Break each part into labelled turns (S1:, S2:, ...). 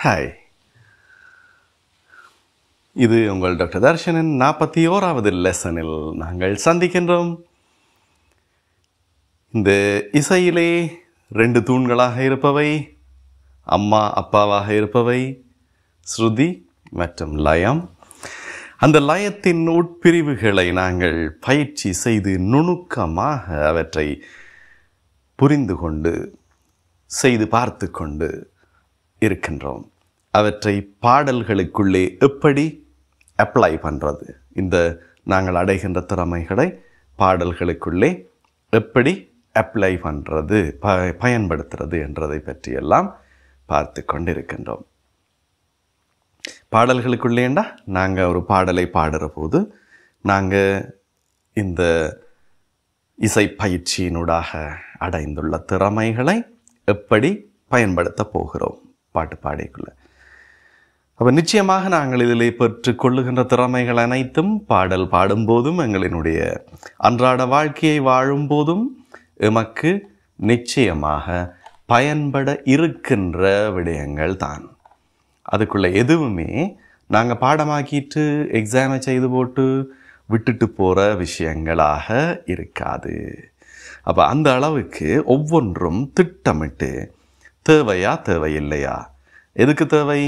S1: Hi இது உங்கள் doctor தர்ஷனின் நாற்பத்தி ஓராவது லெசனில் நாங்கள் சந்திக்கின்றோம் இந்த இசையிலே ரெண்டு தூண்களாக இருப்பவை அம்மா அப்பாவாக இருப்பவை ஸ்ருதி மற்றும் லயம் அந்த லயத்தின் உட்பிரிவுகளை நாங்கள் பயிற்சி செய்து நுணுக்கமாக அவற்றை புரிந்து கொண்டு செய்து பார்த்து கொண்டு இருக்கின்றோம் அவற்றை பாடல்களுக்குள்ளே எப்படி அப்ளை பண்ணுறது இந்த நாங்கள் அடைகின்ற திறமைகளை பாடல்களுக்குள்ளே எப்படி அப்ளை பண்ணுறது ப பயன்படுத்துறது என்றதை பற்றியெல்லாம் பார்த்து கொண்டிருக்கின்றோம் பாடல்களுக்குள்ளேண்டா நாங்கள் ஒரு பாடலை பாடுற போது நாங்கள் இந்த இசை பயிற்சியினூடாக அடைந்துள்ள திறமைகளை எப்படி பயன்படுத்த போகிறோம் பாட்டு பாடிக்குள்ள அப்போ நிச்சயமாக நாங்கள் இதில் பெற்றுக்கொள்ளுகின்ற திறமைகள் அனைத்தும் பாடல் பாடும்போதும் எங்களினுடைய அன்றாட வாழ்க்கையை வாழும்போதும் எமக்கு நிச்சயமாக பயன்பட இருக்கின்ற விடயங்கள் தான் அதுக்குள்ள எதுவுமே நாங்கள் பாடமாக்கிட்டு எக்ஸாமை செய்து போட்டு விட்டுட்டு போகிற விஷயங்களாக இருக்காது அப்போ அந்த அளவுக்கு ஒவ்வொன்றும் திட்டமிட்டு தேவையா தேவையில்லையா எதுக்கு தேவை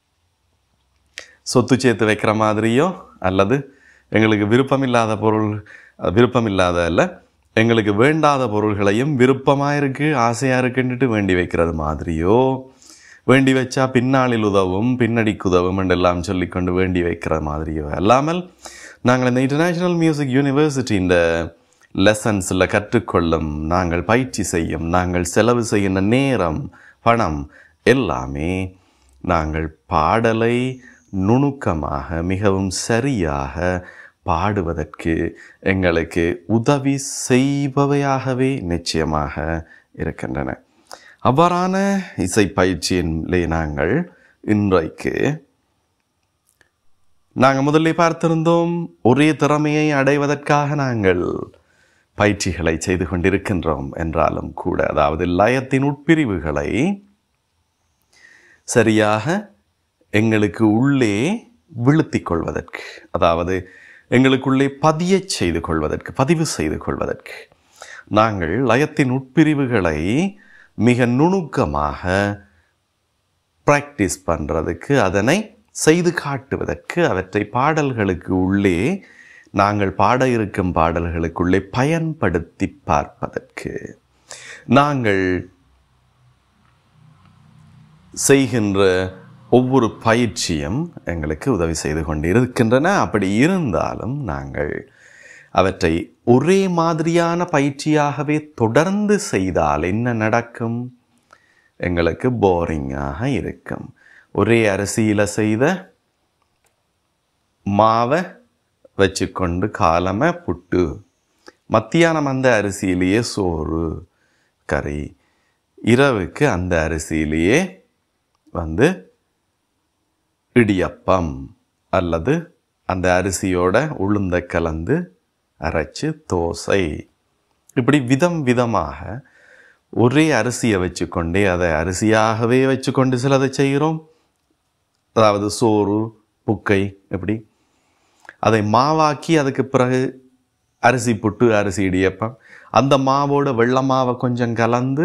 S1: சொத்து சேர்த்து வைக்கிற மாதிரியோ அல்லது எங்களுக்கு விருப்பமில்லாத பொருள் விருப்பமில்லாத அல்ல எங்களுக்கு வேண்டாத பொருள்களையும் விருப்பமாக இருக்குது ஆசையாக இருக்குன்னுட்டு வேண்டி வைக்கிறது மாதிரியோ வேண்டி வச்சா பின்னாளில் உதவும் பின்னடிக்கு உதவும் என்றெல்லாம் சொல்லிக்கொண்டு வேண்டி வைக்கிற மாதிரியோ அல்லாமல் நாங்கள் இந்த இன்டர்நேஷ்னல் மியூசிக் யூனிவர்சிட்டி இந்த லெசன்ஸில் கற்றுக்கொள்ளும் நாங்கள் பயிற்சி செய்யும் நாங்கள் செலவு செய்கின்ற நேரம் பணம் எல்லாமே நாங்கள் பாடலை நுணுக்கமாக மிகவும் சரியாக பாடுவதற்கு எங்களுக்கு உதவி செய்பவையாகவே நிச்சயமாக இருக்கின்றன அவ்வாறான இசை பயிற்சியிலே நாங்கள் இன்றைக்கு நாங்கள் முதல்ல பார்த்திருந்தோம் ஒரே திறமையை அடைவதற்காக நாங்கள் பயிற்சிகளை செய்து கொண்டிருக்கின்றோம் என்றாலும் கூட அதாவது லயத்தின் உட்பிரிவுகளை சரியாக எங்களுக்கு உள்ளே விழுத்திக் கொள்வதற்கு அதாவது எங்களுக்குள்ளே பதிய செய்து கொள்வதற்கு பதிவு செய்து கொள்வதற்கு நாங்கள் லயத்தின் உட்பிரிவுகளை மிக நுணுக்கமாக ப்ராக்டிஸ் பண்ணுறதுக்கு அதனை செய்து காட்டுவதற்கு அவற்றை பாடல்களுக்கு உள்ளே நாங்கள் பாட இருக்கும் பாடல்களுக்குள்ளே பயன்படுத்தி பார்ப்பதற்கு நாங்கள் செய்கின்ற ஒவ்வொரு பயிற்சியும் எங்களுக்கு உதவி செய்து கொண்டு இருக்கின்றன அப்படி இருந்தாலும் நாங்கள் அவற்றை ஒரே மாதிரியான பயிற்சியாகவே தொடர்ந்து செய்தால் என்ன நடக்கும் எங்களுக்கு போரிங்காக இருக்கும் ஒரே அரிசியில் செய்த மாவை வச்சுக்கொண்டு காலமை புட்டு மத்தியானம் அந்த அரிசியிலேயே சோறு கறி இரவுக்கு அந்த அரிசியிலேயே வந்து இடியப்பம் அல்லது அந்த அரிசியோட உளுந்த கலந்து அரைச்சு தோசை இப்படி விதம் விதமாக ஒரே அரிசியை வச்சுக்கொண்டே அதை அரிசியாகவே வச்சுக்கொண்டு சிலதை செய்கிறோம் அதாவது சோறு புக்கை எப்படி அதை மாவாக்கி அதுக்கு பிறகு அரிசி புட்டு அரிசி இடியப்பம் அந்த மாவோட வெள்ளை மாவை கொஞ்சம் கலந்து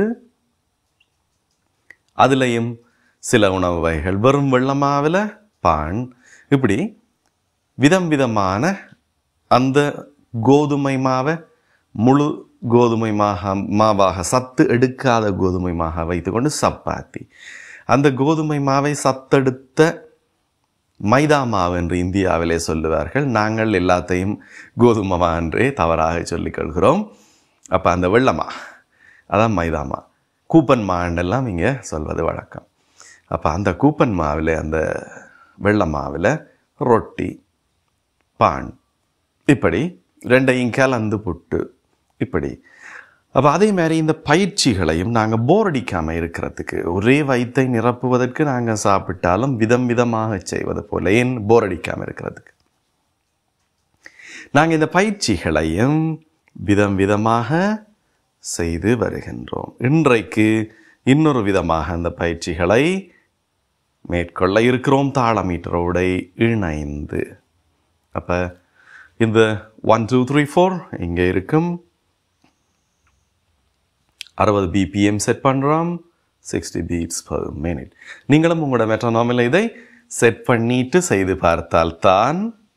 S1: அதுலேயும் சில உணவு வகைகள் வெறும் வெள்ளை மாவில் பான் இப்படி விதம் விதமான அந்த கோதுமை மாவை முழு கோதுமை மாக மாவாக சத்து எடுக்காத கோதுமை மாக வைத்துக்கொண்டு சப்பாத்தி அந்த கோதுமை மாவை சத்தெடுத்த மைதா மாவு என்று இந்தியாவிலே சொல்லுவார்கள் நாங்கள் எல்லாத்தையும் கோதுமை மா என்றே தவறாக சொல்லிக் கொள்கிறோம் அப்போ அந்த வெள்ளமா அதான் மைதாமா கூப்பன் மாண்டெல்லாம் இங்கே சொல்வது வழக்கம் அப்போ அந்த கூப்பன் மாவில் அந்த வெள்ளை மாவில் ரொட்டி பான் இப்படி ரெண்டையும் கலந்து புட்டு இப்படி அப்போ அதே மாதிரி இந்த பயிற்சிகளையும் நாங்கள் போர் அடிக்காமல் இருக்கிறதுக்கு ஒரே வயிற்றை நிரப்புவதற்கு நாங்கள் சாப்பிட்டாலும் விதம் விதமாக செய்வது போல ஏன் போர் அடிக்காமல் இருக்கிறதுக்கு நாங்கள் இந்த பயிற்சிகளையும் விதம் விதமாக செய்து வருகின்றோம் இன்றைக்கு இன்னொரு விதமாக அந்த பயிற்சிகளை மேற்கொள்ள இருக்கிறோம் தாளமீட்டரோட இணைந்து அப்போ இந்த ஒன் டூ த்ரீ ஃபோர் இங்கே இருக்கும் அறுபது பிபிஎம் செட் பண்ணுறோம் சிக்ஸ்டி பீட்ஸ் பர் மினிட் நீங்களும் உங்களோட மெட்ரோனாமில் இதை செட் பண்ணிட்டு செய்து பார்த்தால் தான்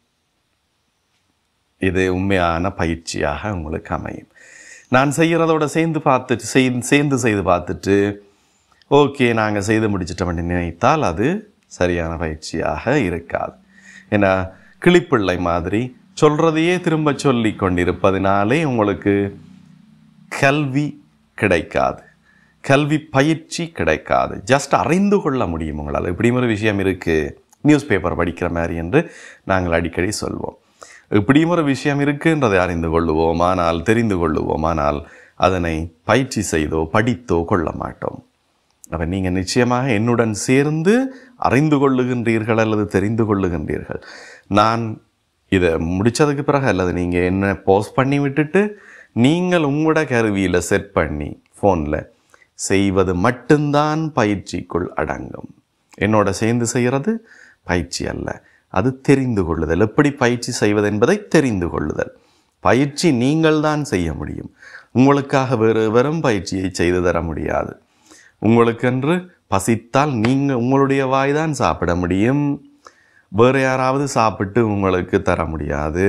S1: இது உண்மையான பயிற்சியாக உங்களுக்கு அமையும் நான் செய்கிறதோட சேர்ந்து பார்த்துட்டு செய்து சேர்ந்து செய்து பார்த்துட்டு ஓகே நாங்கள் செய்து முடிச்சிட்டோம்னு நினைத்தால் அது சரியான பயிற்சியாக இருக்காது ஏன்னா கிளிப்பிள்ளை மாதிரி சொல்கிறதையே திரும்ப சொல்லி கொண்டிருப்பதினாலே உங்களுக்கு கல்வி கிடைக்காது கல்வி பயிற்சி கிடைக்காது ஜஸ்ட் அறிந்து கொள்ள முடியும் உங்களால் இப்படியும் ஒரு விஷயம் இருக்குது நியூஸ் பேப்பர் படிக்கிற மாதிரி என்று நாங்கள் அடிக்கடி சொல்வோம் இப்படியும் ஒரு விஷயம் இருக்குன்றதை அறிந்து கொள்ளுவோம் ஆனால் தெரிந்து கொள்ளுவோம் ஆனால் அதனை பயிற்சி செய்தோ படித்தோ கொள்ள மாட்டோம் அப்போ நீங்கள் நிச்சயமாக என்னுடன் சேர்ந்து அறிந்து கொள்ளுகின்றீர்கள் அல்லது தெரிந்து கொள்ளுகின்றீர்கள் நான் இதை முடித்ததுக்கு பிறகு அல்லது நீங்கள் என்ன போஸ்ட் பண்ணி விட்டுட்டு நீங்கள் உங்களோட கருவியில் செட் பண்ணி ஃபோனில் செய்வது மட்டும்தான் பயிற்சிக்குள் அடங்கும் என்னோட சேர்ந்து செய்கிறது பயிற்சி அல்ல அது தெரிந்து கொள்ளுதல் எப்படி பயிற்சி செய்வது என்பதை தெரிந்து கொள்ளுதல் பயிற்சி நீங்கள் தான் செய்ய முடியும் உங்களுக்காக வேறு வெறும் பயிற்சியை செய்து தர முடியாது உங்களுக்கென்று பசித்தால் நீங்கள் உங்களுடைய வாய் தான் சாப்பிட முடியும் வேறு யாராவது சாப்பிட்டு உங்களுக்கு தர முடியாது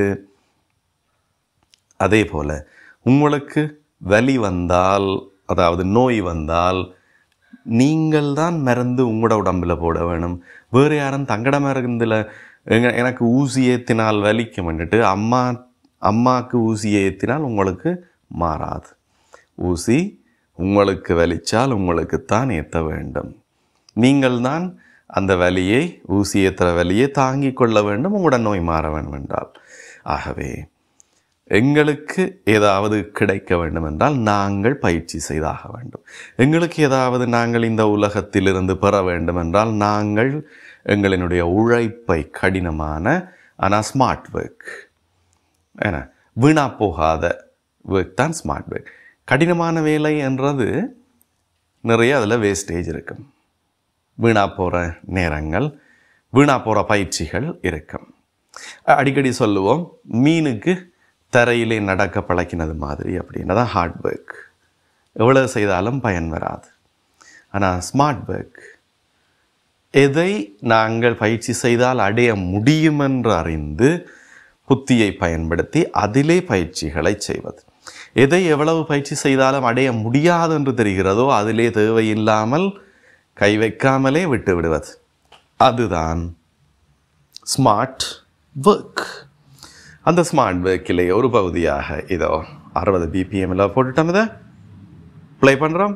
S1: அதே போல் உங்களுக்கு வலி வந்தால் அதாவது நோய் வந்தால் நீங்கள் தான் மருந்து உங்களோட உடம்புல போட வேணும் வேறு யாரும் தங்கட மருந்தில் எங்க எனக்கு ஊசி ஏற்றினால் வலிக்கும்னுட்டு அம்மா அம்மாவுக்கு ஊசி ஏற்றினால் உங்களுக்கு மாறாது ஊசி உங்களுக்கு வலிச்சால் உங்களுக்குத்தான் ஏற்ற வேண்டும் நீங்கள் தான் அந்த வலியை ஊசி ஏற்றுற வலியை தாங்கிக் கொள்ள வேண்டும் உங்களோட நோய் மாற வேண்டும் என்றால் ஆகவே எங்களுக்கு ஏதாவது கிடைக்க வேண்டும் என்றால் நாங்கள் பயிற்சி செய்தாக வேண்டும் எங்களுக்கு ஏதாவது நாங்கள் இந்த உலகத்திலிருந்து பெற வேண்டும் என்றால் நாங்கள் எங்களினுடைய உழைப்பை கடினமான ஆனால் ஸ்மார்ட் ஒர்க் ஏன்னா வீணா போகாத ஒர்க் தான் ஸ்மார்ட் ஒர்க் கடினமான வேலை என்றது நிறைய அதில் வேஸ்டேஜ் இருக்கும் வீணா போகிற நேரங்கள் வீணா போகிற பயிற்சிகள் இருக்கும் அடிக்கடி சொல்லுவோம் மீனுக்கு தரையிலே நடக்க பழக்கினது மாதிரி அப்படின்னா தான் ஹார்ட் ஒர்க் எவ்வளோ செய்தாலும் பயன் வராது ஆனால் ஸ்மார்ட் ஒர்க் எதை நாங்கள் பயிற்சி செய்தால் அடைய முடியும் என்று அறிந்து புத்தியை பயன்படுத்தி அதிலே பயிற்சிகளை செய்வது எதை எவ்வளவு பயிற்சி செய்தாலும் அடைய முடியாது என்று தெரிகிறதோ அதிலே தேவையில்லாமல் கை வைக்காமலே விட்டு விடுவது அதுதான் ஸ்மார்ட் ஒர்க் அந்த ஸ்மார்ட் ஒர்க்கிலே ஒரு பகுதியாக இதோ அறுபது பிபிஎம்மில் போட்டுட்டோம் இதை ப்ளே பண்ணுறோம்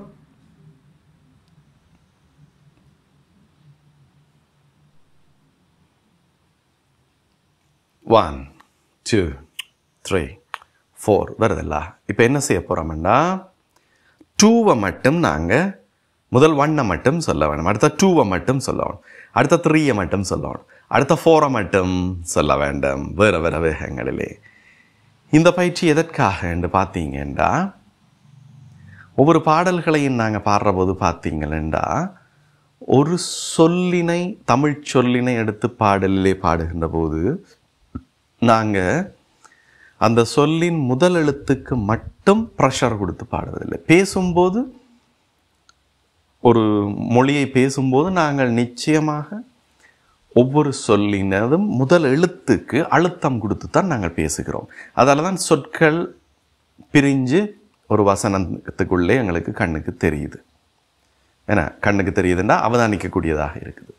S1: ஒன் டூ த்ரீ ஃபோர் வருதில்ல இப்போ என்ன செய்ய போகிறோம்னா டூவை மட்டும் நாங்கள் முதல் ஒன்னை மட்டும் சொல்ல வேணும் அடுத்த டூவை மட்டும் சொல்ல வேணும் அடுத்த த்ரீயை மட்டும் சொல்ல வேணும் அடுத்த ஃபோரை மட்டும் சொல்ல வேண்டும் வேறு வேறு வேகங்களிலே இந்த பயிற்சி எதற்காக என்று பார்த்தீங்கன்னா ஒவ்வொரு பாடல்களையும் நாங்கள் பாடுற போது பார்த்தீங்கன்னா ஒரு சொல்லினை தமிழ் சொல்லினை எடுத்து பாடலிலே பாடுகின்ற போது நாங்கள் அந்த சொல்லின் முதல் எழுத்துக்கு மட்டும் ப்ரெஷர் கொடுத்து பாடுவதில்லை பேசும்போது ஒரு மொழியை பேசும்போது நாங்கள் நிச்சயமாக ஒவ்வொரு சொல்லினதும் முதல் எழுத்துக்கு அழுத்தம் கொடுத்து தான் நாங்கள் பேசுகிறோம் அதால தான் சொற்கள் பிரிஞ்சு ஒரு வசனத்துக்குள்ளே எங்களுக்கு கண்ணுக்கு தெரியுது ஏன்னா கண்ணுக்கு தெரியுதுன்னா அவதானிக்கக்கூடியதாக இருக்குது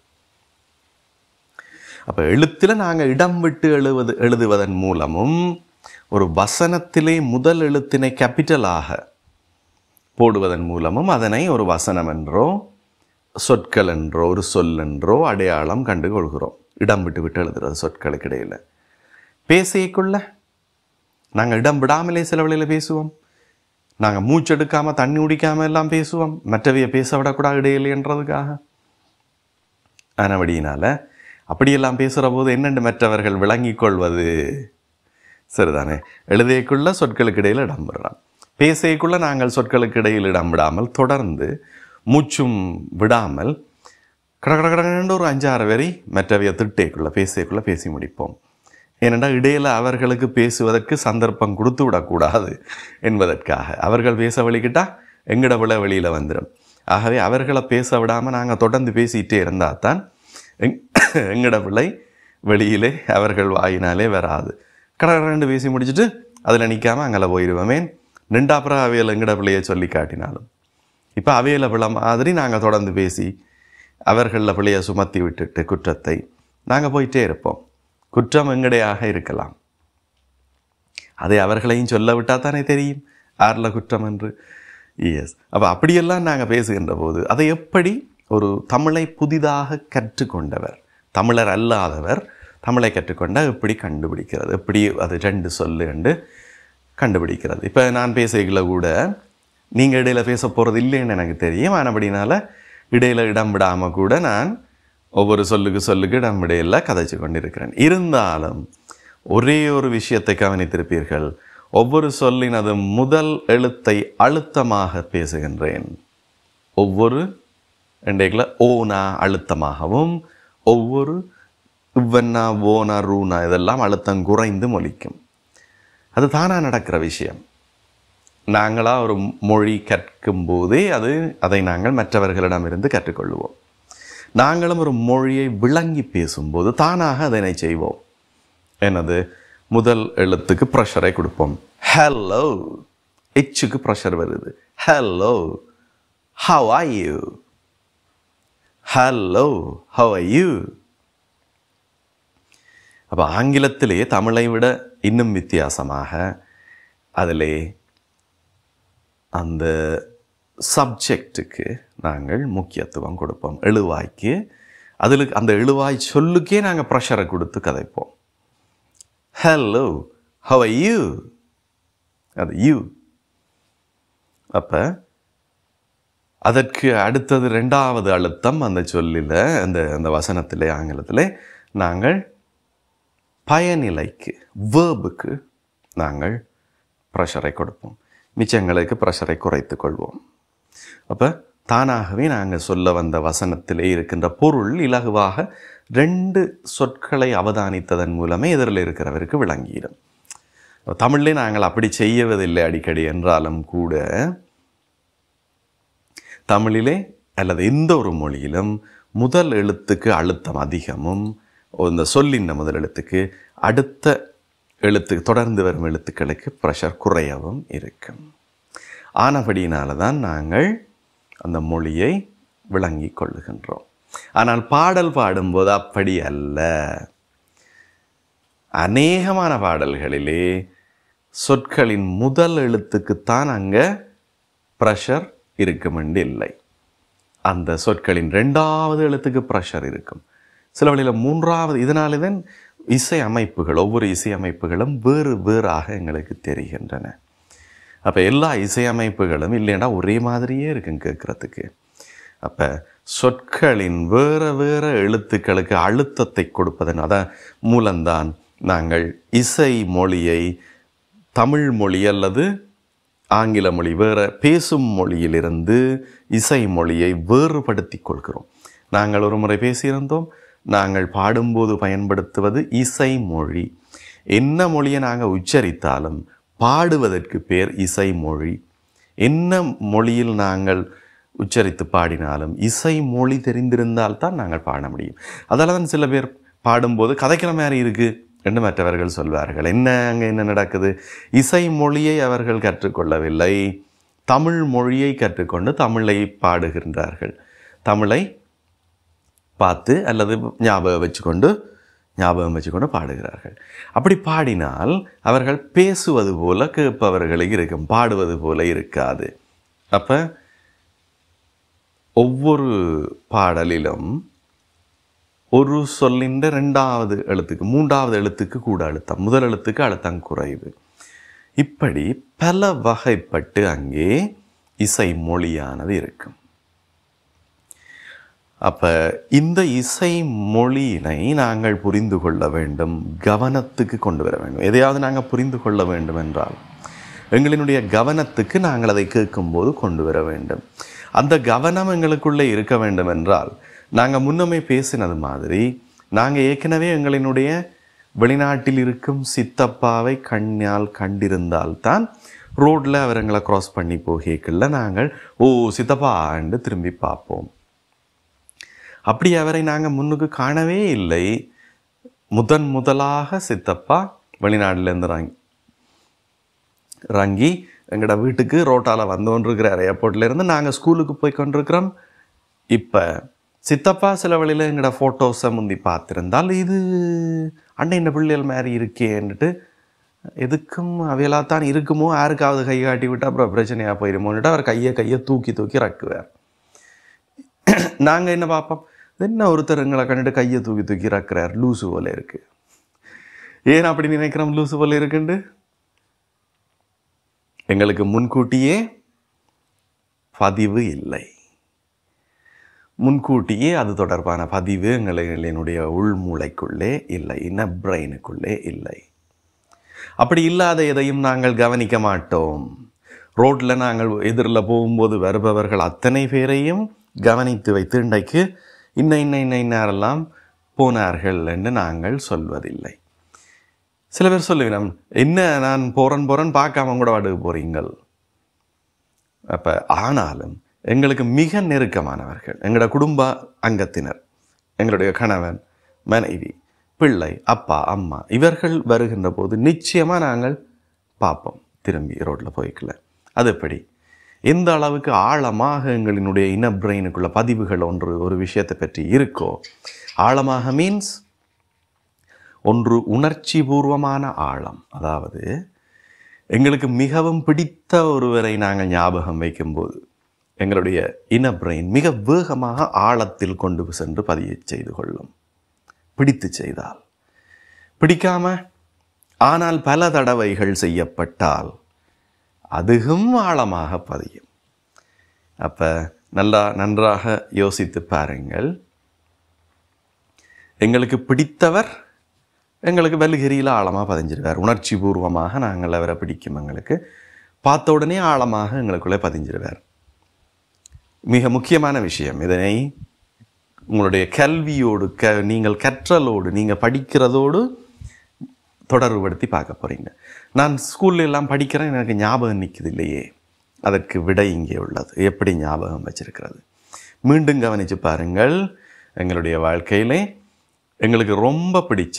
S1: அப்போ எழுத்தில் நாங்கள் இடம் விட்டு எழுவது எழுதுவதன் மூலமும் ஒரு வசனத்திலே முதல் எழுத்தினை கேபிட்டலாக போடுவதன் மூலமும் அதனை ஒரு வசனம் என்றோ சொற்கள் என்றோ ஒரு சொல் என்றோ அடையாளம் கண்டு கொள்கிறோம் இடம் விட்டு விட்டு எழுதுறது சொற்களுக்கு இடையில் பேசியக்குள்ள நாங்கள் இடம் விடாமலே சில வழியில் பேசுவோம் நாங்கள் மூச்செடுக்காமல் தண்ணி குடிக்காமல் எல்லாம் பேசுவோம் மற்றவையை பேச விடக்கூடாது இடையில்லைன்றதுக்காக ஆனபடியினால் அப்படியெல்லாம் பேசுகிற போது என்னென்று மற்றவர்கள் விளங்கிக் கொள்வது சரிதானே எழுதியக்குள்ள சொற்களுக்கு இடையில் இடம் விடுறான் பேசியக்குள்ள நாங்கள் சொற்களுக்கு இடையில் இடம் விடாமல் தொடர்ந்து மூச்சும் விடாமல் கட கட கடன்னு ஒரு அஞ்சாறு வரி மற்றவைய திட்டேக்குள்ளே பேசியக்குள்ளே பேசி முடிப்போம் ஏனென்றா இடையில் அவர்களுக்கு பேசுவதற்கு சந்தர்ப்பம் கொடுத்து விடக்கூடாது என்பதற்காக அவர்கள் பேச வழிக்கிட்டா எங்கட விழ வெளியில் வந்துடும் ஆகவே அவர்களை பேச விடாமல் நாங்கள் தொடர்ந்து பேசிகிட்டே இருந்தால் தான் எங் எங்கட பிள்ளை வெளியிலே அவர்கள் வாயினாலே வராது கடற்கண்டு பேசி முடிச்சுட்டு அதில் நிற்காம அங்கே போயிடுவோமே நின்றாப்புறம் அவையில் எங்கட பிள்ளையை சொல்லி காட்டினாலும் இப்போ அவையில் பிள்ளை மாதிரி நாங்கள் தொடர்ந்து பேசி அவர்களில் பிள்ளையை சுமத்தி விட்டுட்டு குற்றத்தை நாங்கள் போயிட்டே இருப்போம் குற்றம் எங்கடையாக இருக்கலாம் அதை அவர்களையும் சொல்ல விட்டால் தானே தெரியும் ஆரில் குற்றம் என்று எஸ் அப்போ அப்படியெல்லாம் நாங்கள் பேசுகின்ற போது அதை எப்படி ஒரு தமிழை புதிதாக கற்றுக்கொண்டவர் தமிழர் அல்லாதவர் தமிழை கற்றுக்கொண்டால் எப்படி கண்டுபிடிக்கிறது எப்படி அது ரெண்டு சொல்லு என்று கண்டுபிடிக்கிறது இப்போ நான் பேசுகிற கூட நீங்கள் இடையில பேச போகிறது இல்லைன்னு எனக்கு தெரியும் ஆனபடினால இடையில இடம் விடாமல் கூட நான் ஒவ்வொரு சொல்லுக்கு சொல்லுக்கு இடம் இடையில கதைச்சு கொண்டிருக்கிறேன் இருந்தாலும் ஒரே ஒரு விஷயத்தை கவனித்திருப்பீர்கள் ஒவ்வொரு சொல்லினது முதல் எழுத்தை அழுத்தமாக பேசுகின்றேன் ஒவ்வொரு இன்றைக்குல ஓனா அழுத்தமாகவும் ஒவ்வொரு இவ்வன்னா ஓனா ரூனா இதெல்லாம் அழுத்தம் குறைந்து மொழிக்கும் அது தானாக நடக்கிற விஷயம் நாங்களாக ஒரு மொழி கற்கும் போதே அது அதை நாங்கள் மற்றவர்களிடமிருந்து கற்றுக்கொள்வோம் நாங்களும் ஒரு மொழியை விளங்கி பேசும்போது தானாக அதனை செய்வோம் என்னது முதல் எழுத்துக்கு ப்ரெஷரை கொடுப்போம் ஹலோ எச்சுக்கு ப்ரெஷர் வருது hello how are you hello how are you அப்போ ஆங்கிலத்திலே தமிழை விட இன்னும் வித்தியாசமாக அதிலே அந்த சப்ஜெக்ட்டுக்கு நாங்கள் முக்கியத்துவம் கொடுப்போம் எழுவாய்க்கு அதில் அந்த எழுவாய் சொல்லுக்கே நாங்கள் ப்ரெஷரை கொடுத்து கதைப்போம் ஹலோ ஹவ் யூ அது யூ அப்போ அதற்கு அடுத்தது ரெண்டாவது அழுத்தம் அந்த சொல்லில் அந்த அந்த வசனத்திலே ஆங்கிலத்திலே நாங்கள் பயனிலைக்கு வேர்புக்கு நாங்கள் ப்ரெஷரை கொடுப்போம் மிச்சங்களுக்கு ப்ரெஷரை குறைத்து கொள்வோம் அப்போ தானாகவே நாங்கள் சொல்ல வந்த வசனத்திலே இருக்கின்ற பொருள் இலகுவாக ரெண்டு சொற்களை அவதானித்ததன் மூலமே எதிரில் இருக்கிறவருக்கு விளங்கிடும் தமிழ்லே நாங்கள் அப்படி செய்யவதில்லை அடிக்கடி என்றாலும் கூட தமிழிலே அல்லது எந்த ஒரு மொழியிலும் முதல் எழுத்துக்கு அழுத்தம் அதிகமும் இந்த சொல்லின் முதல் எழுத்துக்கு அடுத்த எழுத்து தொடர்ந்து வரும் எழுத்துக்களுக்கு ப்ரெஷர் குறையவும் இருக்கும் ஆனபடியினால தான் நாங்கள் அந்த மொழியை விளங்கி கொள்ளுகின்றோம் ஆனால் பாடல் பாடும்போது அப்படி அல்ல அநேகமான பாடல்களிலே சொற்களின் முதல் எழுத்துக்குத்தான் அங்கே ப்ரெஷர் இருக்கும் என்று இல்லை அந்த சொற்களின் ரெண்டாவது எழுத்துக்கு ப்ரெஷர் இருக்கும் சில வழியில் மூன்றாவது இதனாலே தான் இசை அமைப்புகள் ஒவ்வொரு இசை அமைப்புகளும் வேறு வேறாக எங்களுக்கு தெரிகின்றன அப்போ எல்லா இசை அமைப்புகளும் இல்லைன்னா ஒரே மாதிரியே இருக்கும் கேட்குறதுக்கு அப்போ சொற்களின் வேறு வேறு எழுத்துக்களுக்கு அழுத்தத்தை கொடுப்பதன் அதான் மூலம்தான் நாங்கள் இசை மொழியை தமிழ் மொழி அல்லது ஆங்கில மொழி வேறு பேசும் மொழியிலிருந்து இசை மொழியை வேறுபடுத்தி கொள்கிறோம் நாங்கள் ஒரு முறை பேசியிருந்தோம் நாங்கள் பாடும்போது பயன்படுத்துவது இசை மொழி என்ன மொழியை நாங்கள் உச்சரித்தாலும் பாடுவதற்கு பேர் இசை மொழி என்ன மொழியில் நாங்கள் உச்சரித்து பாடினாலும் இசை மொழி தெரிந்திருந்தால் தான் நாங்கள் பாட முடியும் அதால தான் சில பேர் பாடும்போது கதைக்கிற மாதிரி இருக்குது என்று மற்றவர்கள் சொல்வார்கள் என்ன அங்கே என்ன நடக்குது இசை மொழியை அவர்கள் கற்றுக்கொள்ளவில்லை தமிழ் மொழியை கற்றுக்கொண்டு தமிழை பாடுகின்றார்கள் தமிழை பார்த்து அல்லது ஞாபகம் வச்சுக்கொண்டு ஞாபகம் வச்சுக்கொண்டு பாடுகிறார்கள் அப்படி பாடினால் அவர்கள் பேசுவது போல கேட்பவர்களுக்கு இருக்கும் பாடுவது போல இருக்காது அப்போ ஒவ்வொரு பாடலிலும் ஒரு சொல்லின் ரெண்டாவது எழுத்துக்கு மூன்றாவது எழுத்துக்கு கூட அழுத்தம் முதல் எழுத்துக்கு அழுத்தம் குறைவு இப்படி பல வகைப்பட்டு அங்கே இசை மொழியானது இருக்கும் அப்போ இந்த இசை மொழியினை நாங்கள் புரிந்து கொள்ள வேண்டும் கவனத்துக்கு கொண்டு வர வேண்டும் எதையாவது நாங்கள் புரிந்து கொள்ள வேண்டும் என்றால் எங்களினுடைய கவனத்துக்கு நாங்கள் அதை கேட்கும்போது கொண்டு வர வேண்டும் அந்த கவனம் எங்களுக்குள்ளே இருக்க வேண்டும் என்றால் நாங்கள் முன்னமே பேசினது மாதிரி நாங்கள் ஏற்கனவே எங்களினுடைய வெளிநாட்டில் இருக்கும் சித்தப்பாவை கண்ணால் கண்டிருந்தால்தான் ரோட்டில் அவர் எங்களை க்ராஸ் பண்ணி போகல நாங்கள் ஓ சித்தப்பாண்டு திரும்பி பார்ப்போம் அப்படி அவரை நாங்கள் முன்னுக்கு காணவே இல்லை முதன் முதலாக சித்தப்பா வெளிநாட்டிலேருந்து இறங்கி இறங்கி எங்களோட வீட்டுக்கு ரோட்டால் வந்து கொண்டிருக்கிறார் ஏர்போர்ட்ல இருந்து நாங்கள் ஸ்கூலுக்கு போய் கொண்டிருக்கிறோம் இப்போ சித்தப்பா சில வழியில் எங்களோட ஃபோட்டோஸை முந்தி பார்த்துருந்தால் இது அண்ணன் பிள்ளைகள் மாதிரி இருக்கேன்னுட்டு எதுக்கும் அவையெல்லாம் தான் இருக்குமோ யாருக்காவது கை காட்டி விட்டு அப்புறம் பிரச்சனையாக போயிருமோன்னுட்டு அவர் கையை கையை தூக்கி தூக்கி ரக்குவார் நாங்கள் என்ன பார்ப்போம் என்ன ஒருத்தர் எங்களை கண்டுட்டு கையை தூக்கி தூக்கி ரக்குறார் லூசு போல இருக்கு ஏன் அப்படி நினைக்கிறோம் லூசு போல இருக்குண்டு எங்களுக்கு முன்கூட்டியே பதிவு இல்லை முன்கூட்டியே அது தொடர்பான பதிவு எங்களினுடைய உள்மூளைக்குள்ளே இல்லை இன்ன பிரெயினுக்குள்ளே இல்லை அப்படி இல்லாத எதையும் நாங்கள் கவனிக்க மாட்டோம் ரோட்டில் நாங்கள் எதிரில் போகும்போது வருபவர்கள் அத்தனை பேரையும் கவனித்து வைத்து இன்றைக்கு இன்ன இன்ன இன்ன இன்னாரெல்லாம் போனார்கள் என்று நாங்கள் சொல்வதில்லை சில பேர் சொல்லுவினம் என்ன நான் போறேன் போறேன் பார்க்காம கூட வாடகை போறீங்கள் அப்ப ஆனாலும் எங்களுக்கு மிக நெருக்கமானவர்கள் எங்களோட குடும்ப அங்கத்தினர் எங்களுடைய கணவன் மனைவி பிள்ளை அப்பா அம்மா இவர்கள் வருகின்ற போது நிச்சயமா நாங்கள் பார்ப்போம் திரும்பி ரோட்ல போய்க்கல அது எப்படி எந்த அளவுக்கு ஆழமாக எங்களினுடைய இன பிரெயினுக்குள்ள பதிவுகள் ஒன்று ஒரு விஷயத்தை பற்றி இருக்கோ ஆழமாக மீன்ஸ் ஒன்று உணர்ச்சி பூர்வமான ஆழம் அதாவது எங்களுக்கு மிகவும் பிடித்த ஒருவரை நாங்கள் ஞாபகம் வைக்கும்போது எங்களுடைய இன பிரெயின் மிக வேகமாக ஆழத்தில் கொண்டு சென்று பதிய செய்து கொள்ளும் பிடித்து செய்தால் பிடிக்காம ஆனால் பல தடவைகள் செய்யப்பட்டால் அதுவும் ஆழமாக பதியும் அப்ப நல்லா நன்றாக யோசித்து பாருங்கள் எங்களுக்கு பிடித்தவர் எங்களுக்கு வலுகிரியில் ஆழமாக பதிஞ்சிருவார் உணர்ச்சி பூர்வமாக நாங்கள் அவரை பிடிக்கும் எங்களுக்கு பார்த்த உடனே ஆழமாக எங்களுக்குள்ளே பதிஞ்சிருவார் மிக முக்கியமான விஷயம் இதனை உங்களுடைய கல்வியோடு க நீங்கள் கற்றலோடு நீங்கள் படிக்கிறதோடு தொடர்புபடுத்தி பார்க்க போகிறீங்க நான் ஸ்கூல்ல எல்லாம் படிக்கிறேன் எனக்கு ஞாபகம் நிற்குது இல்லையே அதற்கு விடை இங்கே உள்ளது எப்படி ஞாபகம் வச்சிருக்கிறது மீண்டும் கவனித்து பாருங்கள் எங்களுடைய வாழ்க்கையிலே எங்களுக்கு ரொம்ப பிடிச்ச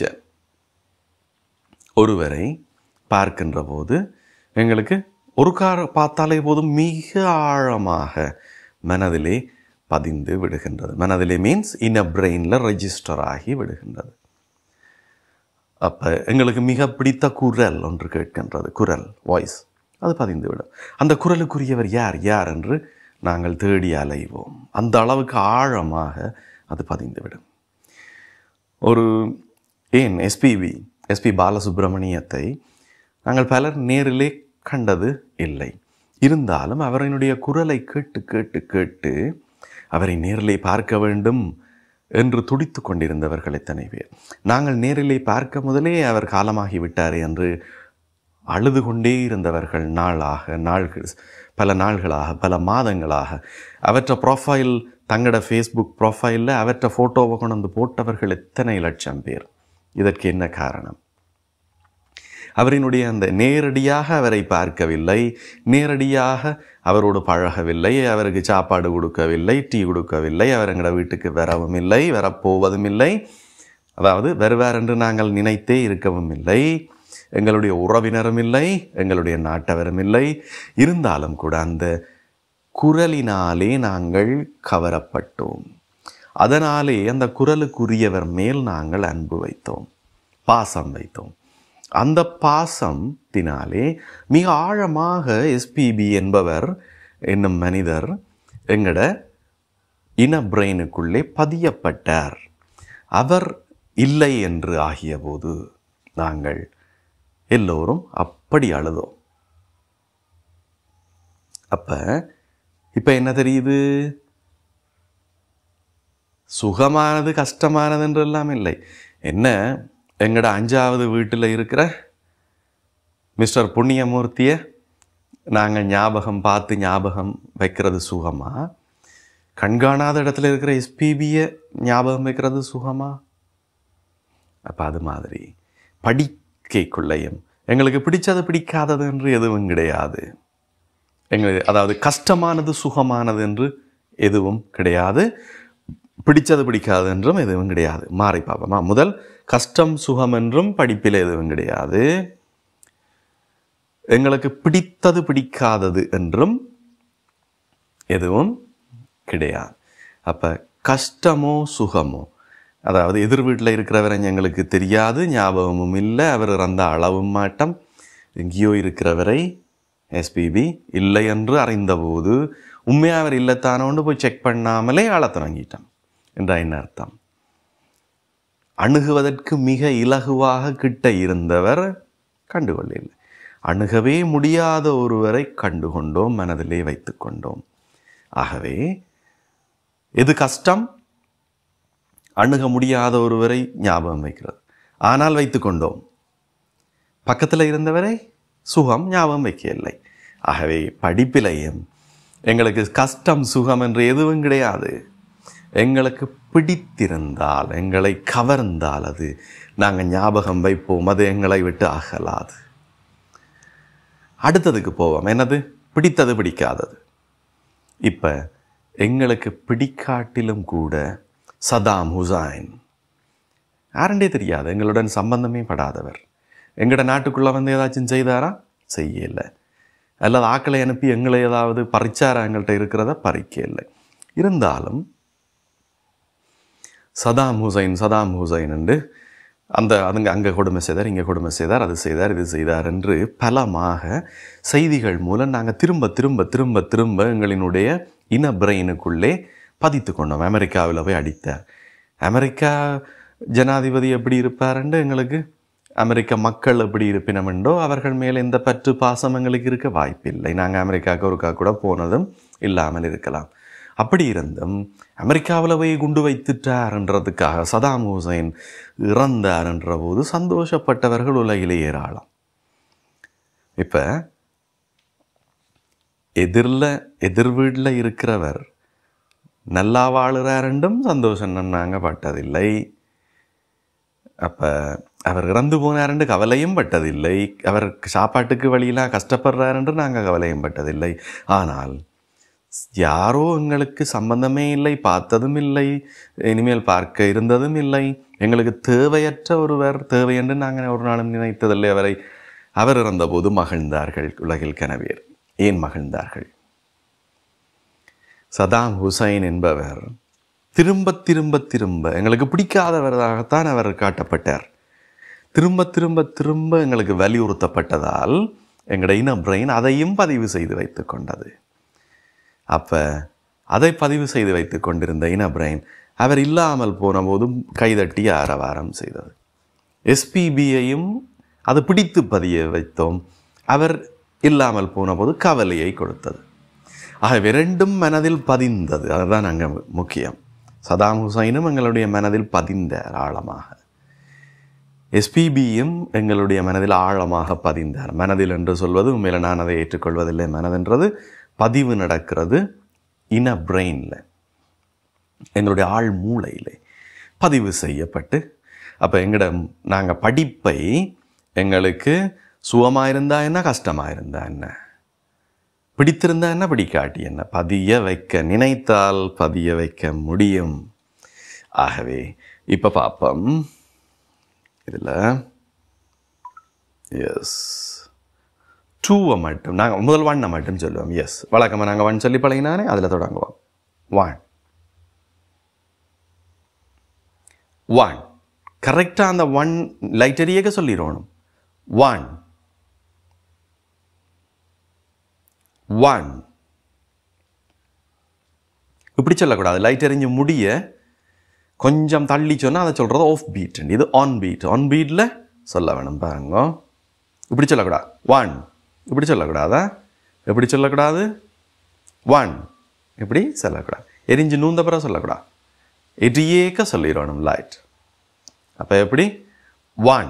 S1: ஒருவரை பார்க்கின்ற போது எங்களுக்கு ஒரு கார பார்த்தாலே போதும் மிக ஆழமாக மனதிலே பதிந்து விடுகின்றது மனதிலே மீன்ஸ் இன் பிரெயினில் ரெஜிஸ்டர் ஆகி விடுகின்றது அப்போ எங்களுக்கு மிக பிடித்த குரல் ஒன்று கேட்கின்றது குரல் வாய்ஸ் அது பதிந்து விடும் அந்த குரலுக்குரியவர் யார் யார் என்று நாங்கள் தேடி அலைவோம் அந்த அளவுக்கு ஆழமாக அது பதிந்து விடும் ஒரு ஏன் எஸ்பிபி எஸ்பி பாலசுப்ரமணியத்தை நாங்கள் பலர் நேரிலே கண்டது இல்லை இருந்தாலும் அவரினுடைய குரலை கேட்டு கேட்டு கேட்டு அவரை நேரிலே பார்க்க வேண்டும் என்று துடித்து கொண்டிருந்தவர்கள் எத்தனை பேர் நாங்கள் நேரிலே பார்க்க முதலே அவர் காலமாகி விட்டாரே என்று அழுது கொண்டே இருந்தவர்கள் நாளாக நாள்கள் பல நாள்களாக பல மாதங்களாக அவற்றை ப்ரொஃபைல் தங்களோட ஃபேஸ்புக் ப்ரொஃபைலில் அவற்றை ஃபோட்டோவை கொண்டு வந்து போட்டவர்கள் எத்தனை லட்சம் பேர் இதற்கு என்ன காரணம் அவரினுடைய அந்த நேரடியாக அவரை பார்க்கவில்லை நேரடியாக அவரோடு பழகவில்லை அவருக்கு சாப்பாடு கொடுக்கவில்லை டீ கொடுக்கவில்லை அவர் எங்களோட வீட்டுக்கு வரவும் இல்லை வரப்போவதும் இல்லை அதாவது வருவார் என்று நாங்கள் நினைத்தே இருக்கவும் இல்லை எங்களுடைய உறவினரும் இல்லை எங்களுடைய நாட்டவரும் இல்லை இருந்தாலும் கூட அந்த குரலினாலே நாங்கள் கவரப்பட்டோம் அதனாலே அந்த குரலுக்குரியவர் மேல் நாங்கள் அன்பு வைத்தோம் பாசம் வைத்தோம் அந்த பாசத்தினாலே மிக ஆழமாக எஸ்பிபி என்பவர் என்னும் மனிதர் எங்கட இன பிரெயினுக்குள்ளே பதியப்பட்டார் அவர் இல்லை என்று ஆகியபோது நாங்கள் எல்லோரும் அப்படி அழுதோம் அப்ப இப்ப என்ன தெரியுது சுகமானது கஷ்டமானது என்றெல்லாம் இல்லை என்ன எங்கட அஞ்சாவது வீட்டில் இருக்கிற மிஸ்டர் புண்ணியமூர்த்தியை நாங்கள் ஞாபகம் பார்த்து ஞாபகம் வைக்கிறது சுகமா கண்காணாத இடத்துல இருக்கிற எஸ்பிபியை ஞாபகம் வைக்கிறது சுகமா அப்போ அது மாதிரி படிக்கைக்குள்ளேயும் எங்களுக்கு பிடிச்சது பிடிக்காதது என்று எதுவும் கிடையாது எங்களுக்கு அதாவது கஷ்டமானது சுகமானது என்று எதுவும் கிடையாது பிடிச்சது பிடிக்காது என்றும் எதுவும் கிடையாது மாறி பார்ப்போமா முதல் கஷ்டம் சுகம் என்றும் படிப்பில் எதுவும் கிடையாது எங்களுக்கு பிடித்தது பிடிக்காதது என்றும் எதுவும் கிடையாது அப்போ கஷ்டமோ சுகமோ அதாவது எதிர் வீட்டில் இருக்கிறவரை எங்களுக்கு தெரியாது ஞாபகமும் இல்லை அவர் இறந்த அளவும் மாட்டம் எங்கேயோ இருக்கிறவரை எஸ்பிபி இல்லை என்று அறிந்தபோது உண்மையாக அவர் இல்லத்தானோண்டு போய் செக் பண்ணாமலே ஆள தொடங்கிட்டான் என்றா என்ன அர்த்தம் அணுகுவதற்கு மிக இலகுவாக கிட்ட இருந்தவர் கண்டுகொள்ளவில்லை அணுகவே முடியாத ஒருவரை கண்டுகொண்டோம் மனதிலே வைத்துக்கொண்டோம் ஆகவே எது கஷ்டம் அணுக முடியாத ஒருவரை ஞாபகம் வைக்கிறது ஆனால் வைத்துக்கொண்டோம் பக்கத்தில் இருந்தவரை சுகம் ஞாபகம் வைக்கவில்லை ஆகவே படிப்பிலையும் எங்களுக்கு கஷ்டம் சுகம் என்று எதுவும் கிடையாது எங்களுக்கு பிடித்திருந்தால் எங்களை கவர்ந்தால் அது நாங்கள் ஞாபகம் வைப்போம் அது எங்களை விட்டு அகலாது அடுத்ததுக்கு போவோம் என்னது பிடித்தது பிடிக்காதது இப்போ எங்களுக்கு பிடிக்காட்டிலும் கூட சதாம் ஹுசைன் யாருண்டே தெரியாது எங்களுடன் சம்பந்தமே படாதவர் எங்களோட நாட்டுக்குள்ளே வந்து ஏதாச்சும் செய்தாரா செய்யலை அல்லது ஆக்களை அனுப்பி எங்களை ஏதாவது பறிச்சாரா எங்கள்கிட்ட இருக்கிறத பறிக்க இல்லை இருந்தாலும் சதாம் ஹுசைன் சதாம் ஹுசைன் என்று அந்த அதுங்க அங்கே கொடுமை செய்தார் இங்கே கொடுமை செய்தார் அது செய்தார் இது செய்தார் என்று பலமாக செய்திகள் மூலம் நாங்கள் திரும்ப திரும்ப திரும்ப திரும்ப எங்களினுடைய இன பிரெயினுக்குள்ளே பதித்து கொண்டோம் அமெரிக்காவில் போய் அடித்தார் அமெரிக்கா ஜனாதிபதி எப்படி இருப்பாருன்னு எங்களுக்கு அமெரிக்க மக்கள் எப்படி இருப்பினமெண்டோ அவர்கள் மேலே எந்த பற்று பாசம் எங்களுக்கு இருக்க வாய்ப்பில்லை நாங்கள் அமெரிக்காவுக்கு ஒருக்கா கூட போனதும் இல்லாமல் இருக்கலாம் அப்படி இருந்தும் அமெரிக்காவில் போய் குண்டு வைத்துட்டார்ன்றதுக்காக சதாம் ஹுசைன் இறந்தார் என்ற போது சந்தோஷப்பட்டவர்கள் உலகிலே ஏராளம் இப்போ எதிரில் எதிர் வீட்டில் இருக்கிறவர் நல்லா வாழுறாருண்டும் சந்தோஷம் நாங்கள் பட்டதில்லை அப்போ அவர் இறந்து போனாருண்டு கவலையும் பட்டதில்லை அவர் சாப்பாட்டுக்கு வழியெல்லாம் கஷ்டப்படுறாருன்று நாங்கள் கவலையும் பட்டதில்லை ஆனால் யாரோ எங்களுக்கு சம்பந்தமே இல்லை பார்த்ததும் இல்லை இனிமேல் பார்க்க இருந்ததும் இல்லை எங்களுக்கு தேவையற்ற ஒருவர் தேவை என்று நாங்கள் ஒரு நாளும் நினைத்ததில்லை அவரை அவர் இறந்தபோது மகிழ்ந்தார்கள் உலகில் கனவேர் ஏன் மகிழ்ந்தார்கள் சதாம் ஹுசைன் என்பவர் திரும்ப திரும்ப திரும்ப எங்களுக்கு பிடிக்காதவராகத்தான் அவர் காட்டப்பட்டார் திரும்ப திரும்ப திரும்ப எங்களுக்கு வலியுறுத்தப்பட்டதால் எங்களுடைய இன பிரெயின் அதையும் பதிவு செய்து வைத்து கொண்டது அப்போ அதை பதிவு செய்து வைத்து கொண்டிருந்த இன பிரெயின் அவர் இல்லாமல் போன போதும் கைதட்டி ஆரவாரம் செய்தது எஸ்பிபியையும் அது பிடித்து பதிய வைத்தோம் அவர் இல்லாமல் போன போது கவலையை கொடுத்தது ஆகவே ரெண்டும் மனதில் பதிந்தது அதுதான் அங்கே முக்கியம் சதாம் ஹுசைனும் எங்களுடைய மனதில் பதிந்தார் ஆழமாக எஸ்பிபியும் எங்களுடைய மனதில் ஆழமாக பதிந்தார் மனதில் என்று சொல்வது உண்மையில் நான் அதை ஏற்றுக்கொள்வதில்லை மனதென்றது பதிவு நடக்கிறது இன பிரெயினில் எங்களுடைய ஆள் மூளையில் பதிவு செய்யப்பட்டு அப்போ எங்களோட நாங்கள் படிப்பை எங்களுக்கு சுகமாக இருந்தா என்ன கஷ்டமாக இருந்தா என்ன பிடித்திருந்தா என்ன பிடிக்காட்டி என்ன பதிய வைக்க நினைத்தால் பதிய வைக்க முடியும் ஆகவே இப்போ பார்ப்போம் இதில் எஸ் டூவை மட்டும் நாங்கள் முதல் ஒன்னை மட்டும் சொல்லுவோம் எஸ் வழக்கமாக நாங்கள் ஒன் சொல்லி பழகினானே அதில் தொடங்குவோம் ஒன் ஒன் கரெக்டாக அந்த ஒன் லைட்டரியாக சொல்லிடணும் ஒன் ஒன் இப்படி சொல்லக்கூடாது லைட் எறிஞ்சு முடிய கொஞ்சம் தள்ளி சொன்னால் அதை சொல்கிறது ஆஃப் பீட் இது ஆன் பீட் ஆன் பீட்டில் சொல்ல வேணும் பாருங்க இப்படி சொல்லக்கூடாது ஒன் இப்படி சொல்லக்கூடாதா எப்படி சொல்லக்கூடாது ஒன் இப்படி சொல்லக்கூடாது எரிஞ்சு நூந்தப்புறம் சொல்லக்கூடாது எரிയേக்க சொல்லிடணும் லைட் அப்போ எப்படி ஒன்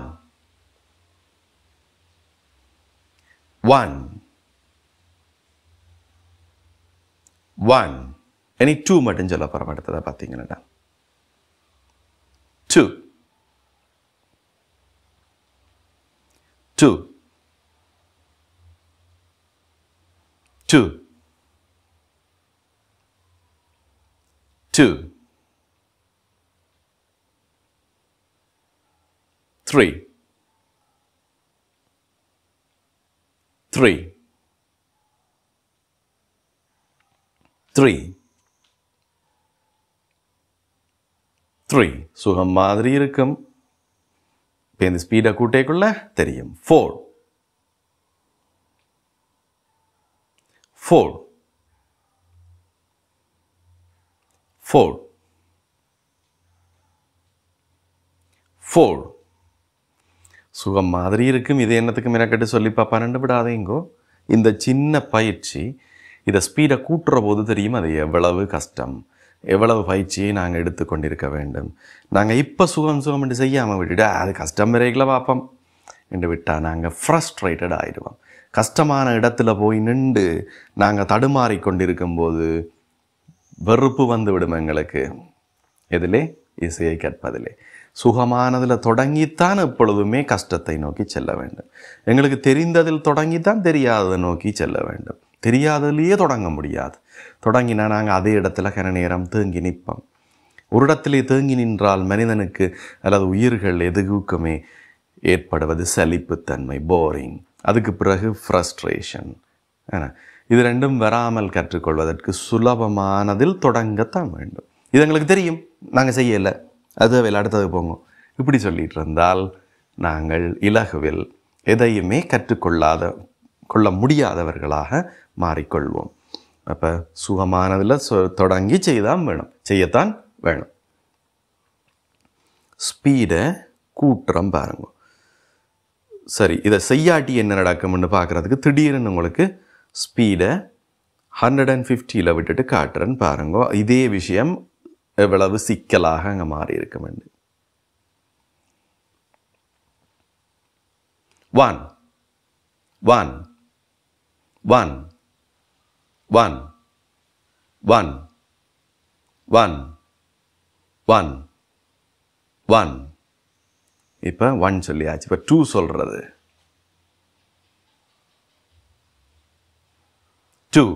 S1: ஒன் ஒன் இனி டூ மட்டும் சொல்ல போகிறோம் அடுத்ததை பார்த்தீங்கன்னா two two two two, three, three, three, three. சுகம் மாதிரி இருக்கும் இப்போ இந்த ஸ்பீடை கூட்டேக்குள்ள தெரியும் ஃபோர் ஃபோர் four, four. சுகம் மாதிரி இருக்கும் இது என்னத்துக்கு மெனக்கட்டு சொல்லி பார்ப்பான்னு விடாதீங்கோ இந்த சின்ன பயிற்சி இதை ஸ்பீடை கூட்டுற போது தெரியும் அது எவ்வளவு கஷ்டம் எவ்வளவு பயிற்சியை நாங்கள் எடுத்துக்கொண்டிருக்க வேண்டும் நாங்கள் இப்போ சுகம் சுகம் என்று செய்யாமல் விட்டுட்டு அது கஷ்டம் வரைகளை பார்ப்போம் என்று விட்டால் நாங்கள் ஃப்ரஸ்ட்ரேட்டட் ஆயிடுவோம் கஷ்டமான இடத்துல போய் நின்று நாங்கள் தடுமாறி கொண்டிருக்கும் போது வெறுப்பு வந்துவிடும் எங்களுக்கு எதிலே இசையை கேட்பதிலே சுகமானதில் தொடங்கித்தான் எப்பொழுதுமே கஷ்டத்தை நோக்கி செல்ல வேண்டும் எங்களுக்கு தெரிந்ததில் தொடங்கித்தான் தெரியாததை நோக்கி செல்ல வேண்டும் தெரியாததிலேயே தொடங்க முடியாது தொடங்கினா நாங்கள் அதே இடத்துல கன நேரம் தேங்கி நிற்போம் ஒரு இடத்திலே தேங்கி நின்றால் மனிதனுக்கு அல்லது உயிர்கள் எதுக்குமே ஏற்படுவது சலிப்புத்தன்மை போரிங் அதுக்கு பிறகு ஃப்ரஸ்ட்ரேஷன் இது ரெண்டும் வராமல் கற்றுக்கொள்வதற்கு சுலபமானதில் தொடங்கத்தான் வேண்டும் இது எங்களுக்கு தெரியும் நாங்கள் செய்யலை அது வேலை அடுத்தது போங்க இப்படி சொல்லிட்டு இருந்தால் நாங்கள் இலகுவில் எதையுமே கற்றுக்கொள்ளாத கொள்ள முடியாதவர்களாக மாறிக்கொள்வோம் அப்போ சுகமானதில் சொ தொடங்கி செய்தான் வேணும் செய்யத்தான் வேணும் ஸ்பீடை கூட்டுறம் பாருங்க சரி இதை செய்யாட்டி என்ன நடக்கும்னு பார்க்குறதுக்கு திடீர்னு உங்களுக்கு ஸ்பீடை ஹண்ட்ரட் அண்ட் ஃபிஃப்டியில் விட்டுட்டு காட்டுறேன்னு பாருங்க இதே விஷயம் எவ்வளவு சிக்கலாக அங்கே மாறி இருக்கும் one one one one one one one one இப்போ ஒன் சொல்லியாச்சு இப்போ டூ சொல்கிறது டூ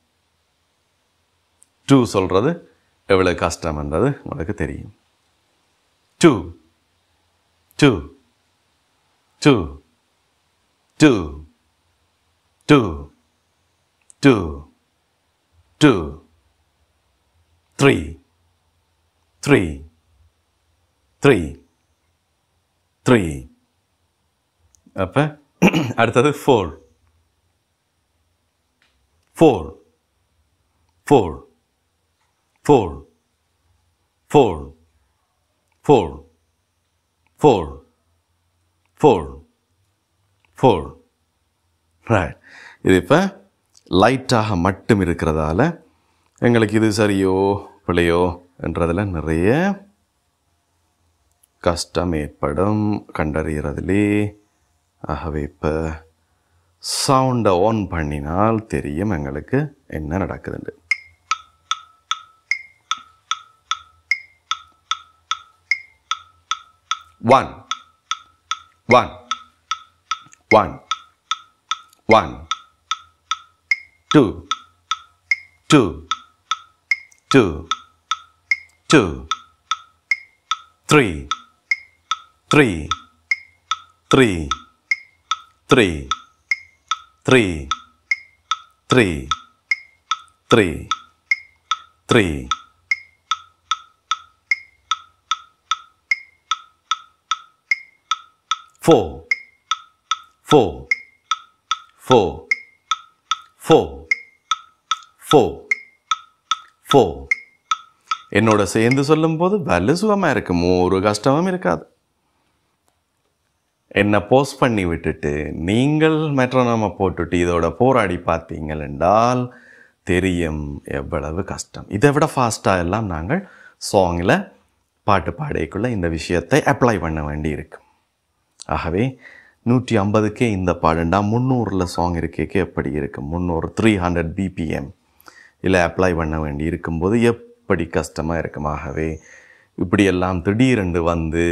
S1: டூ சொல்கிறது எவ்வளோ கஷ்டம்ன்றது உங்களுக்கு தெரியும் two two two two two two two three three three three அப்போ அடுத்தது four four four four four four four four four right இது இப்போ லைட்டாக மட்டும் இருக்கிறதால எங்களுக்கு இது சரியோ பிழையோ என்றதில் நிறைய கஷ்டம் ஏற்படும் கண்டறியறதுலே ஆகவே இப்போ சவுண்டை ஆன் பண்ணினால் தெரியும் எங்களுக்கு என்ன நடக்குதுண்டு one one one one two two two two three three three three three three three three four four four four four four என்னோட சேர்ந்து சொல்லும்போது வலு சுகமாக இருக்கும் ஒரு கஷ்டமும் இருக்காது என்னை போஸ்ட் பண்ணி விட்டுட்டு நீங்கள் மெட்ரோனாம போட்டுட்டு இதோட போராடி பார்த்தீங்கள் என்றால் தெரியும் எவ்வளவு கஷ்டம் இதை விட ஃபாஸ்ட்டாக எல்லாம் நாங்கள் சாங்கில் பாட்டு பாடைக்குள்ளே இந்த விஷயத்தை அப்ளை பண்ண வேண்டி இருக்கும் ஆகவே நூற்றி ஐம்பதுக்கே இந்த பாடுண்டா முந்நூறில் சாங் இருக்கேக்கு எப்படி இருக்கும் முந்நூறு த்ரீ ஹண்ட்ரட் பிபிஎம் இல்லை அப்ளை பண்ண வேண்டி இருக்கும்போது எப்படி கஷ்டமாக இருக்கும் ஆகவே இப்படியெல்லாம் திடீரென்று வந்து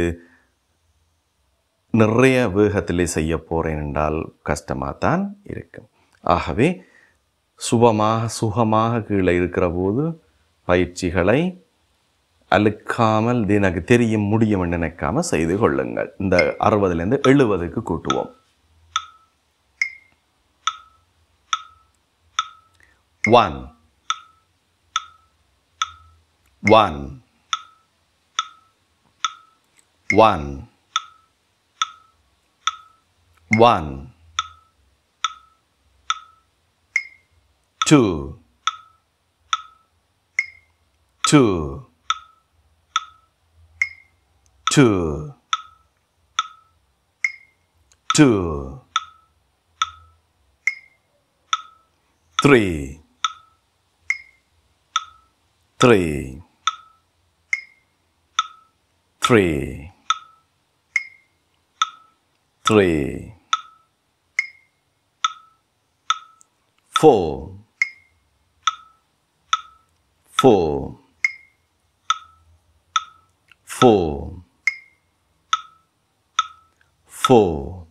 S1: நிறைய வேகத்திலே செய்ய போகிறேன் என்றால் கஷ்டமாக தான் இருக்கும் ஆகவே சுபமாக சுகமாக கீழே இருக்கிற போது பயிற்சிகளை அழுக்காமல் இது எனக்கு தெரியும் முடியும் என்று நினைக்காம செய்து கொள்ளுங்கள் இந்த அறுபதுலேருந்து எழுபதுக்கு கூட்டுவோம் one one one one, two, two, two, two, three, three, three, three. four, four, four, four.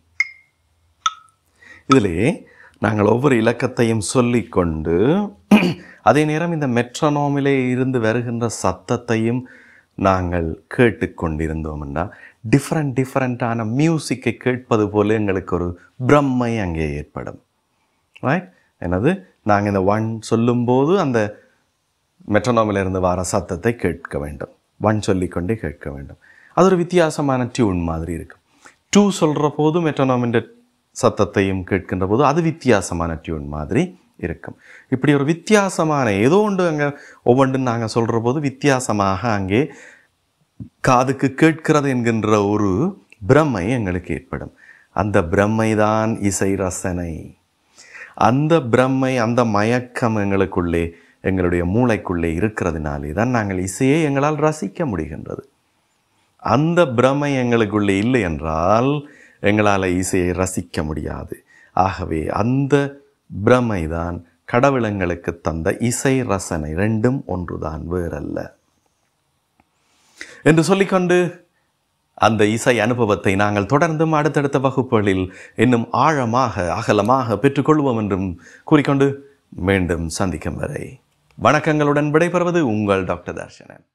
S1: இதிலே நாங்கள் ஒவ்வொரு இலக்கத்தையும் சொல்லிக்கொண்டு அதே நேரம் இந்த மெட்ரனோமிலே இருந்து வருகின்ற சத்தத்தையும் நாங்கள் கேட்டுக்கொண்டிருந்தோம்னா டிஃப்ரெண்ட் டிஃப்ரெண்ட்டான மியூசிக்கை கேட்பது போல எங்களுக்கு ஒரு பிரம்மை அங்கே ஏற்படும் ரைட் என்னது நாங்கள் இந்த ஒன் சொல்லும்போது அந்த மெட்ரனோமில் இருந்து வர சத்தத்தை கேட்க வேண்டும் ஒன் சொல்லிக்கொண்டே கேட்க வேண்டும் அது ஒரு வித்தியாசமான டியூன் மாதிரி இருக்கும் டூ சொல்கிற போது மெட்ரனோமின் சத்தத்தையும் கேட்கின்ற போது அது வித்தியாசமான டியூன் மாதிரி இருக்கும் இப்படி ஒரு வித்தியாசமான ஏதோ ஒன்று அங்கே ஒவ்வொன்றும் நாங்கள் சொல்கிற போது வித்தியாசமாக அங்கே காதுக்கு கேட்கிறது என்கின்ற ஒரு பிரமை எங்களுக்கு ஏற்படும் அந்த பிரமை தான் இசை ரசனை அந்த பிரம்மை அந்த மயக்கம் எங்களுக்குள்ளே எங்களுடைய மூளைக்குள்ளே இருக்கிறதுனாலே தான் நாங்கள் இசையை எங்களால் ரசிக்க முடிகின்றது அந்த பிரமை எங்களுக்குள்ளே இல்லை என்றால் எங்களால் இசையை ரசிக்க முடியாது ஆகவே அந்த பிரமை தான் கடவுள் எங்களுக்கு தந்த இசை ரசனை ரெண்டும் ஒன்றுதான் வேறல்ல என்று சொல்லிக்கொண்டு அந்த இசை அனுபவத்தை நாங்கள் தொடர்ந்தும் அடுத்தடுத்த வகுப்புகளில் இன்னும் ஆழமாக அகலமாக பெற்றுக்கொள்வோம் என்றும் கூறிக்கொண்டு மீண்டும் சந்திக்கும் வரை வணக்கங்களுடன் விடைபெறுவது உங்கள் டாக்டர் தர்ஷனன்